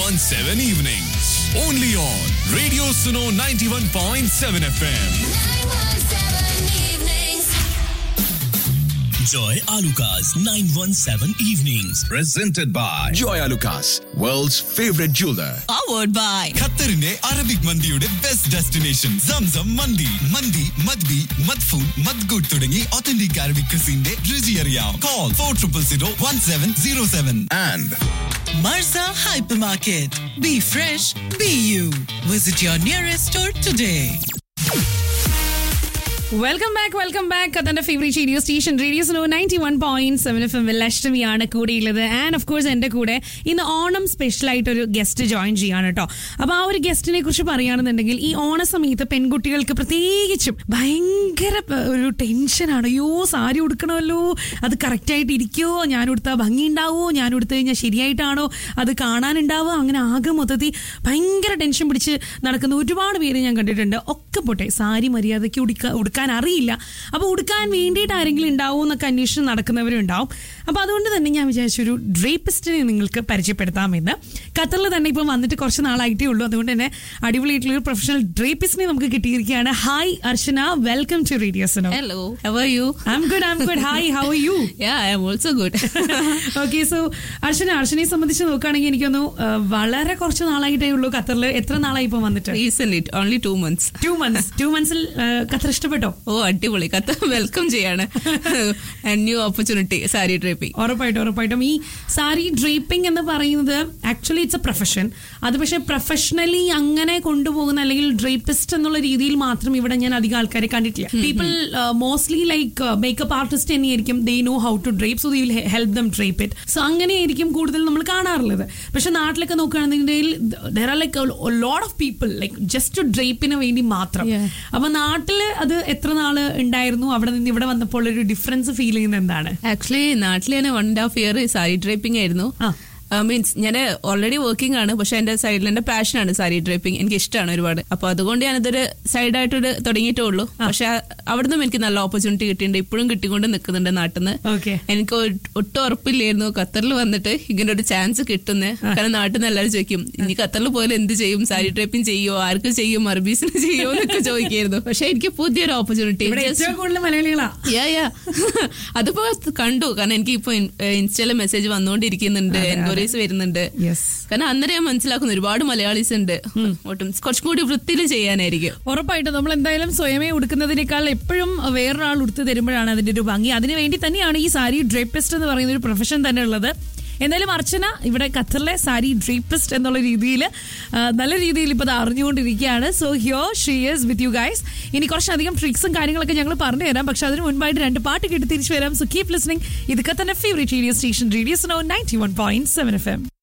917 evenings. Only on Radio Suno 91.7 FM. Joy Alukas 917 Evenings. Presented by Joy Alukas, world's favorite jeweler. powered by ഖത്തറിന്റെ Arabic മന്തിയുടെ best destination Zamzam മന്തി മന്തി മദ്ബി മദ്ഫൂൻ മദ്ഗുഡ് തുടങ്ങി ഒത്തന്റിക് അറബിക് ക്രിസിന്റെ രുചി അറിയാം call four triple zero one seven zero seven and Marza Hypermarket. Be fresh, be you. Visit your nearest store today. Welcome back welcome back അതിന്റെ ഫേവറേറ്റ് റേഡിയോ സ്റ്റേഷൻ റേഡിയോ സ്ലോ ninety one point seven F M അഷ്ടമിയാണ് കൂടെയുള്ളത് and of course എന്റെ കൂടെ ഇന്ന് Onam special ആയിട്ട് ഒരു guest join ചെയ്യാണ് കേട്ടോ അപ്പൊ ആ ഒരു ഗസ്റ്റിനെ കുറിച്ച് പറയുകയാണെന്നുണ്ടെങ്കിൽ ഈ ഓണ സമയത്ത് പെൺകുട്ടികൾക്ക് പ്രത്യേകിച്ചും ഭയങ്കര പ- ഒരു ടെൻഷനാണ് അയ്യോ സാരി ഉടുക്കണമല്ലോ അത് കറക്റ്റ് ആയിട്ട് ഇരിക്കുമോ ഞാൻ ഉടുത്താൽ ഭംഗി ഉണ്ടാവുമോ ഞാൻ ഉടുത്തു കഴിഞ്ഞാൽ ശരിയായിട്ടാണോ അത് കാണാനുണ്ടാവുക അങ്ങനെ ആകെ മൊത്തത്തിൽ ഭയങ്കര ടെൻഷൻ പിടിച്ച് നടക്കുന്ന ഒരുപാട് പേര് ഞാൻ കണ്ടിട്ടുണ്ട് ഒക്കെ പോട്ടെ സാരി മര്യാദയ്ക്ക് ഉടുക്ക ഉടുക്കാൻ അറിയില്ല അപ്പോൾ ഉടുക്കാൻ വേണ്ടിയിട്ട് ആരെങ്കിലും ഉണ്ടാവും എന്നൊക്കെ അന്വേഷിച്ച് നടക്കുന്നവരും ഉണ്ടാവും അപ്പോൾ അതുകൊണ്ട് തന്നെ ഞാൻ വിചാരിച്ചു ഒരു ഡ്രേപ്പിസ്റ്റിനെ നിങ്ങൾക്ക് പരിചയപ്പെടുത്താമെന്ന് ഖത്തറിൽ തന്നെ ഇപ്പം വന്നിട്ട് കുറച്ച് നാളായിട്ടേ ഉള്ളൂ അതുകൊണ്ട് തന്നെ അടിപൊളിയായിട്ടുള്ള ഒരു പ്രൊഫഷണൽ ഡ്രേപ്പിസ്റ്റിനെ നമുക്ക് കിട്ടിയിരിക്കുകയാണ് ഹായ് അർച്ചന വെൽക്കം ടു റേഡിയോസിനോ Hello, how are you? I'm good I'm good hi how are you Yeah, I am also good. Okay so Archana അർച്ചനയെ സംബന്ധിച്ച് നോക്കുകയാണെങ്കിൽ എനിക്കൊന്നു വളരെ കുറച്ച് നാളായിട്ടേ ഉള്ളൂ ഖത്തറിൽ എത്ര നാളായി ഇപ്പം വന്നിട്ട് Recently, only two months. Two months two മന്ത്സിൽ ഖത്തർ ഇഷ്ടപ്പെട്ടോ ഓ അടിപൊളി കത്ത വെൽക്കം ചെയ്യാണ് ന്യൂ ഓപ്പർച്യൂണിറ്റി സാരി ഡ്രേപ്പിംഗ് ഉറപ്പായിട്ടും ഉറപ്പായിട്ടും ഈ സാരി ഡ്രേപ്പിംഗ് എന്ന് പറയുന്നത് ആക്ച്വലി ഇറ്റ്സ് എ പ്രൊഫഷൻ അത് പക്ഷേ പ്രൊഫഷണലി അങ്ങനെ കൊണ്ടുപോകുന്ന അല്ലെങ്കിൽ ഡ്രേപ്പിസ്റ്റ് എന്നുള്ള രീതിയിൽ മാത്രം ഇവിടെ ഞാൻ അധികം ആൾക്കാരെ കണ്ടിട്ടില്ല people mostly like makeup artist തന്നെയായിരിക്കും they know how to drape so the will help them drape it so അങ്ങനെയായിരിക്കും കൂടുതൽ നമ്മൾ കാണാറുള്ളത് പക്ഷെ നാട്ടിലൊക്കെ നോക്കുകയാണെന്നുണ്ടെങ്കിൽ there are like lot of people like just ഡ്രേപ്പിന് വേണ്ടി മാത്രം Yeah. അപ്പൊ നാട്ടില് അത് എത്ര നാള് ഉണ്ടായിരുന്നു അവിടെ നിന്ന് ഇവിടെ വന്നപ്പോൾ ഒരു ഡിഫറൻസ് ഫീൽ ചെയ്യുന്നത് എന്താണ് ആക്ച്വലി നാട്ടിൽ തന്നെ one and half year sari draping ആയിരുന്നു ആ. മീൻസ് ഞാൻ ഓൾറെഡി വർക്കിംഗ് ആണ് പക്ഷെ എന്റെ സൈഡിൽ എന്റെ പാഷനാണ് സാരി ഡ്രേപ്പിംഗ് എനിക്ക് ഇഷ്ടമാണ് ഒരുപാട് അപ്പൊ അതുകൊണ്ട് ഞാനിതൊരു സൈഡായിട്ടൊരു തുടങ്ങിയിട്ടേ ഉള്ളൂ പക്ഷെ അവിടുന്ന് എനിക്ക് നല്ല ഓപ്പർച്യൂണിറ്റി കിട്ടിയിട്ടുണ്ട് ഇപ്പോഴും കിട്ടിക്കൊണ്ട് നിൽക്കുന്നുണ്ട് നാട്ടിൽ നിന്ന് Okay. എനിക്ക് ഒ- ഒട്ടും ഉറപ്പില്ലായിരുന്നു ഖത്തറിൽ വന്നിട്ട് ഇങ്ങനെ ഒരു ചാൻസ് കിട്ടുന്നത് കാരണം നാട്ടിൽ നിന്ന് എല്ലാവരും ചോദിക്കും ഇനി ഖത്തറിൽ പോയാലും എന്ത് ചെയ്യും സാരി ഡ്രേപ്പിംഗ് ചെയ്യോ ആർക്ക് ചെയ്യും അറബീസിന് ചെയ്യോ എന്നൊക്കെ ചോദിക്കായിരുന്നു പക്ഷെ എനിക്ക് പുതിയൊരു ഓപ്പർച്യൂണിറ്റി ഇവിടെ ഏറ്റവും കൂടുതൽ മലയാളികളാ യാ യാ അതിപ്പോ കണ്ടു കാരണം എനിക്ക് ഇപ്പൊ ഇൻസ്റ്റയിലെ മെസ്സേജ് വന്നുകൊണ്ടിരിക്കുന്നുണ്ട് എൻക്വയറീസ് വരുന്നുണ്ട് യെസ് കാരണം അന്നേരം ഞാൻ മനസ്സിലാക്കുന്നു ഒരുപാട് മലയാളീസ് ഉണ്ട് ഒട്ടും കുറച്ചും കൂടി വൃത്തിയിൽ ചെയ്യാനായിരിക്കും ഉറപ്പായിട്ടും നമ്മൾ എന്തായാലും സ്വയമേ ഉടുക്കുന്നതിനേക്കാൾ എപ്പോഴും വേറൊരാൾ ഉടുത്ത് തരുമ്പോഴാണ് അതിന്റെ ഒരു ഭംഗി അതിന് വേണ്ടി തന്നെയാണ് ഈ സാരി ഡ്രേപ്പിസ്റ്റ് എന്ന് പറയുന്ന ഒരു പ്രൊഫഷൻ തന്നെ ഉള്ളത് എന്തായാലും അർച്ചന ഇവിടെ ഖത്തറിലെ സാരി ഡ്രേപ്പിസ്റ്റ് എന്നുള്ള രീതിയിൽ നല്ല രീതിയിൽ ഇപ്പോൾ അറിഞ്ഞുകൊണ്ടിരിക്കുകയാണ് സോ ഹിയോ ഷീയേഴ്സ് വിത്ത് യു ഗൈസ് ഇനി കുറച്ചധികം ട്രിക്സും കാര്യങ്ങളൊക്കെ ഞങ്ങൾ പറഞ്ഞു തരാം പക്ഷെ അതിന് മുൻപായിട്ട് രണ്ട് പാട്ട് കേട്ട് തിരിച്ചു വരാം സോ കീപ് ലിസ്ണിംഗ് ഇത് ഖത്തറിന്റെ favourite radio station radio Suno ninety one point seven F M